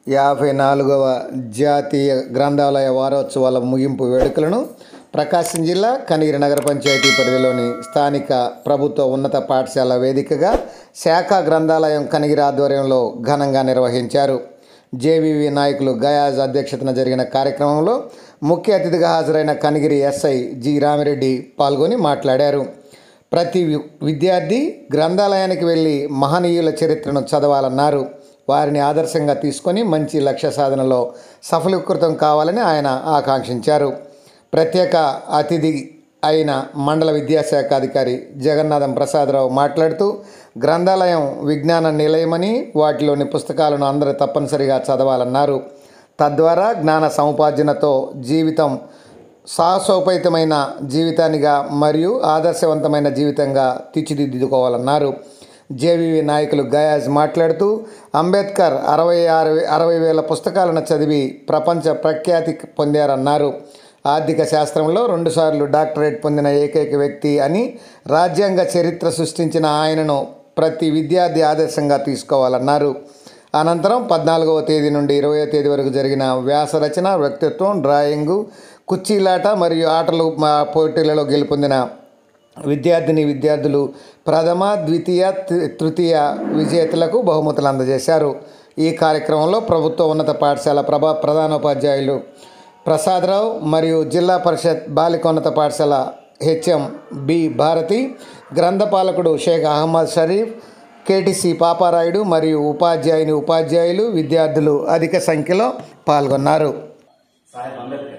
యాభై నాలుగవ జాతీయ గ్రంథాలయ వారోత్సవాల ముగింపు వేడుకలను ప్రకాశం జిల్లా కనిగిరి నగర పంచాయతీ పరిధిలోని స్థానిక ప్రభుత్వ ఉన్నత పాఠశాల వేదికగా శాఖ గ్రంథాలయం కనిగిరి ఆధ్వర్యంలో ఘనంగా నిర్వహించారు జేవీవి నాయకులు గయాజ్ అధ్యక్షతన జరిగిన కార్యక్రమంలో ముఖ్య అతిథిగా హాజరైన కనిగిరి ఎస్ఐ జి రామిరెడ్డి పాల్గొని మాట్లాడారు ప్రతి వి- విద్యార్థి గ్రంథాలయానికి వెళ్ళి మహనీయుల చరిత్రను చదవాలన్నారు వారిని ఆదర్శంగా తీసుకొని మంచి లక్ష్య సాధనలో సఫలీకృతం కావాలని ఆయన ఆకాంక్షించారు ప్రత్యేక అతిథి అయిన మండల విద్యాశాఖ అధికారి జగన్నాథం ప్రసాదరావు మాట్లాడుతూ గ్రంథాలయం విజ్ఞాన నిలయమని వాటిలోని పుస్తకాలను అందరూ తప్పనిసరిగా చదవాలన్నారు తద్వారా జ్ఞాన సముపార్జనతో జీవితం సాహసోపేతమైన జీవితానిగా మరియు ఆదర్శవంతమైన జీవితంగా తీర్చిదిద్దుకోవాలన్నారు జేవీవి నాయకులు గయాజ్ మాట్లాడుతూ అంబేద్కర్ అరవై ఆరు అరవై వేల పుస్తకాలను చదివి ప్రపంచ ప్రఖ్యాతి పొందారన్నారు ఆర్థిక శాస్త్రంలో రెండుసార్లు డాక్టరేట్ పొందిన ఏకైక వ్యక్తి అని రాజ్యాంగ చరిత్ర సృష్టించిన ఆయనను ప్రతి విద్యార్థి ఆదర్శంగా తీసుకోవాలన్నారు అనంతరం పద్నాలుగవ తేదీ నుండి ఇరవయో తేదీ వరకు జరిగిన వ్యాస రచన వ్యక్తిత్వం డ్రాయింగు కుర్చీలాట మరియు ఆటలు మా పోటీలలో గెలుపొందిన విద్యార్థిని విద్యార్థులు ప్రథమ ద్వితీయ తృ- తృతీయ విజేతలకు బహుమతులు అందజేశారు ఈ కార్యక్రమంలో ప్రభుత్వ ఉన్నత పాఠశాల ప్రభా ప్రధానోపాధ్యాయులు ప్రసాదరావు మరియు జిల్లా పరిషత్ బాలికోన్నత పాఠశాల హెచ్ఎం బి భారతి గ్రంథపాలకుడు షేక్ అహ్మద్ షరీఫ్ కేటీసీ పాపారాయుడు మరియు ఉపాధ్యాయుని ఉపాధ్యాయులు విద్యార్థులు అధిక సంఖ్యలో పాల్గొన్నారు సాహెబ్ అంబేద్కర్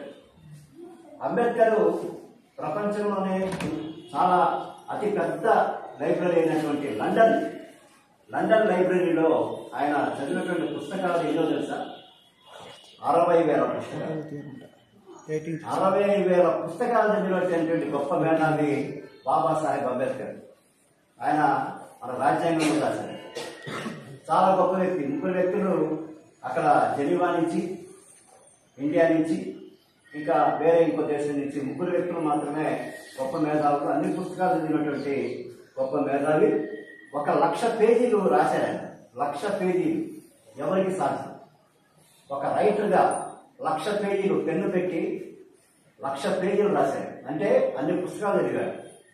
అంబేద్కర్ ప్రపంచంలోనే చాలా అతి పెద్ద లైబ్రరీ అయినటువంటి లండన్ లండన్ లైబ్రరీలో ఆయన చదివినటువంటి పుస్తకాలు ఎన్నో తెలుసా అరవై వేల పుస్తకాలు అరవై వేల పుస్తకాలు చదివినటువంటి గొప్ప మేధావి బాబాసాహెబ్ అంబేద్కర్ ఆయన మన రాజ్యాంగంలో రాశారు చాలా గొప్ప వ్యక్తి ముగ్గురు వ్యక్తులు అక్కడ జెనీవా నుంచి ఇండియా నుంచి ఇంకా వేరే ఇంకో దేశం నుంచి ముగ్గురు వ్యక్తులు మాత్రమే గొప్ప మేధావులు అన్ని పుస్తకాలు చదివినటువంటి గొప్ప మేధావి ఒక లక్ష పేజీలు రాశారు ఆయన లక్ష పేజీలు ఎవరికి సాధ్యం ఒక రైటర్గా లక్ష పేజీలు పెన్ను పెట్టి లక్ష పేజీలు రాశారు అంటే అన్ని పుస్తకాలు చదివారు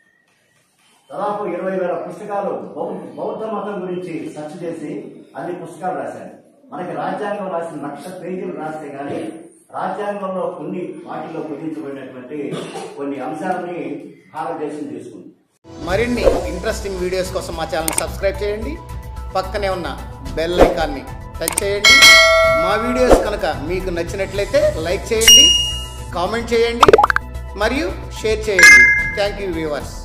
దాదాపు ఇరవై వేల పుస్తకాలు బౌద్ధ బౌద్ధ మతం గురించి సెర్చ్ చేసి అన్ని పుస్తకాలు రాశారు మనకి రాజ్యాంగం రాసిన లక్ష పేజీలు రాస్తే కానీ రాజ్యాంగంలో కొన్ని వాటిలో కుదించబడినటువంటి కొన్ని అంశాలని భారతదేశం తీసుకుంది మరిన్ని ఇంట్రెస్టింగ్ వీడియోస్ కోసం మా ఛానల్ సబ్స్క్రైబ్ చేయండి పక్కనే ఉన్న బెల్ ఐకాన్ని టచ్ చేయండి మా వీడియోస్ కనుక మీకు నచ్చినట్లయితే లైక్ చేయండి కామెంట్ చేయండి మరియు షేర్ చేయండి థ్యాంక్ యూ వ్యూవర్స్